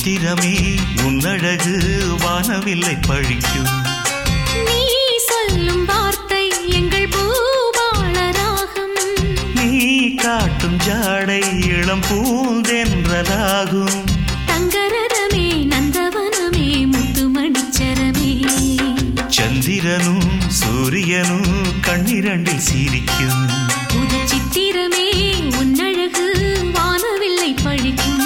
சித்திரமே உன்னழகு வானவில்லை பழிக்கும் நீ சொல்லும் வார்த்தை எங்கள் பூபாள ராகம் நீ காட்டும் ஜாடை இளம் பூந்தென்றலாகும் தங்கரதமே நந்தவனமே முத்துமணிச்சரமே சந்திரனும் சூரியனும் கண்ணிரண்டில் சிரிக்கும் புது சித்திரமே உன்னழகு வானவில்லை பழிக்கும்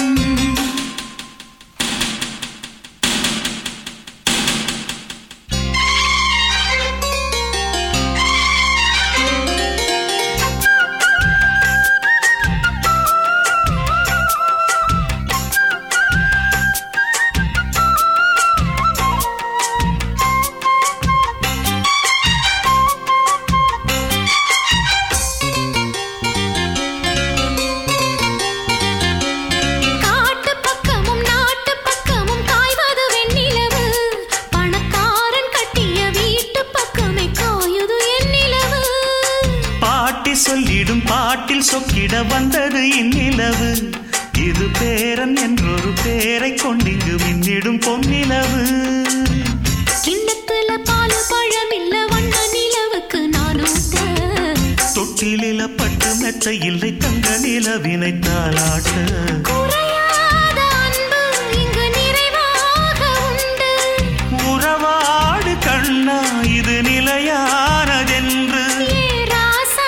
காட்டு பக்கமும் நாட்டு பக்கமும் காய்வது வெண்ணிலவு பணக்காரன் கட்டிய வீட்டு பக்கமே காயுது என் நிலவு பாட்டி சொல்லிடும் பாட்டில் சொக்கிட வந்தது இந்நிலவு இது பேரன் என்றொரு பேரை கொண்டிங்கு மின்னிடும் பொன்னிலவு கிண்ணத்துல பால் பழம் இல்ல வண்ண நிலவுக்கு நான் ஊட்ட தொட்டிலில பட்டு மெத்த இல்லை தங்க நிலவினை தாளாட்ட குறையாத அன்பு இங்கு நிறைவாக உண்டு உறவாடு கண்ணா இது நிலையானதென்று ஏ ராசா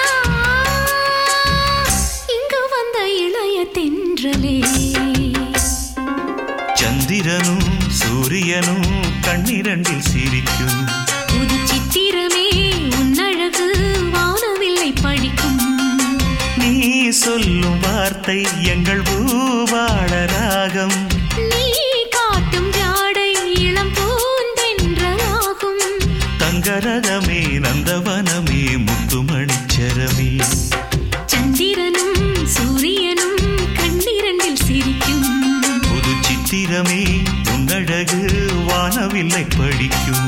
இங்கு வந்த இளைய தென்றலே சந்திரனும் சூரியனும் கண்ணிரண்டில் சிரிக்கும் புது சித்திரமே உன்னழகு வானவில்லை படிக்கும் நீ சொல்லும் வார்த்தை எங்கள் பூவாள ராகம் நீ காட்டும் ஜாடை இளம் பூந்தென்றலாகும் தங்கரதமே நந்தவனமே முத்துமணிச்சரமே சந்திரனும் சூரியனும் கண்ணிரண்டில் சிரிக்கும் புது சித்திரமே உன்னழகு வானவில்லை படிக்கும்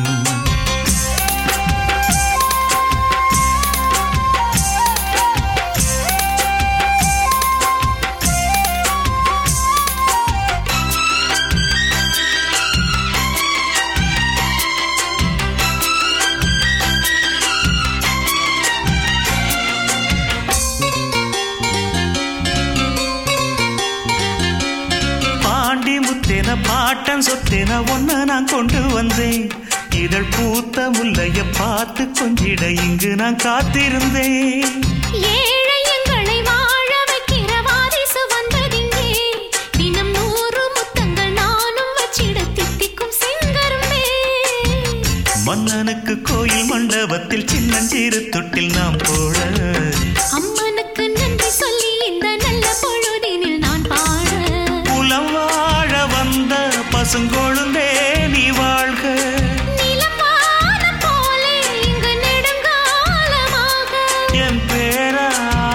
பாண்டி முத்தென பாட்டன் சொத்தென ஒன்ன நான் கொண்டு வந்தேன் இதழ் பூத்த முல்லைய பார்த்து கொஞ்சிட இங்கு நான் காத்திருந்தேன் ஏழை எங்களை வாழ வைக்கிற வாரிசு வந்ததிங்கே தினம் நூறு முத்தங்கள் நானும் வச்சிட தித்திக்கும் செங்கரும்பே மன்னனுக்கு கோயில் மண்டபத்தில் சின்னஞ்சிறு தொட்டில் நாம் போட அம்மனுக்கு நன்றி சொல்லி இந்த நல்ல பொழுதினில் நான் பாட புலம் வாழ வந்த பசுங்கொழுந்தே நீ வாழ்க நிலம் வானம் போலே இங்கு நெடுங்காலமாக என் பேரா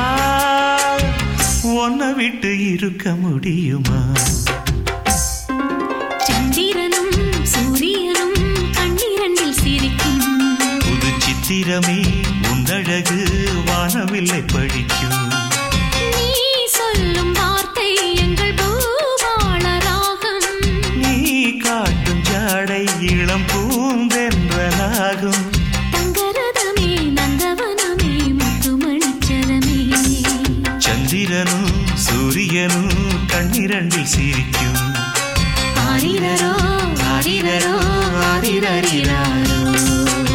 உன்னை விட்டு இருக்க முடியுமா சந்திரனும் சூரியனும் கண்ணிரண்டில் சிரிக்கும் புது சித்திரமே உன்னழகு வானவில்லை படிக்கும் நீ சொல்லும் வார்த்தை எங்கள் பூபாள ராகம் நீ காட்டும் ஜாடை இளம் பூந்தென்றலாகும் தங்கரதமே நந்தவனமே முத்துமணிச்சரமே சந்திரனும் சூரியனும் கண்ணிரண்டில் சிரிக்கும் ஆரிரரோ ஆரிரரோ ஆரிரரிராரோ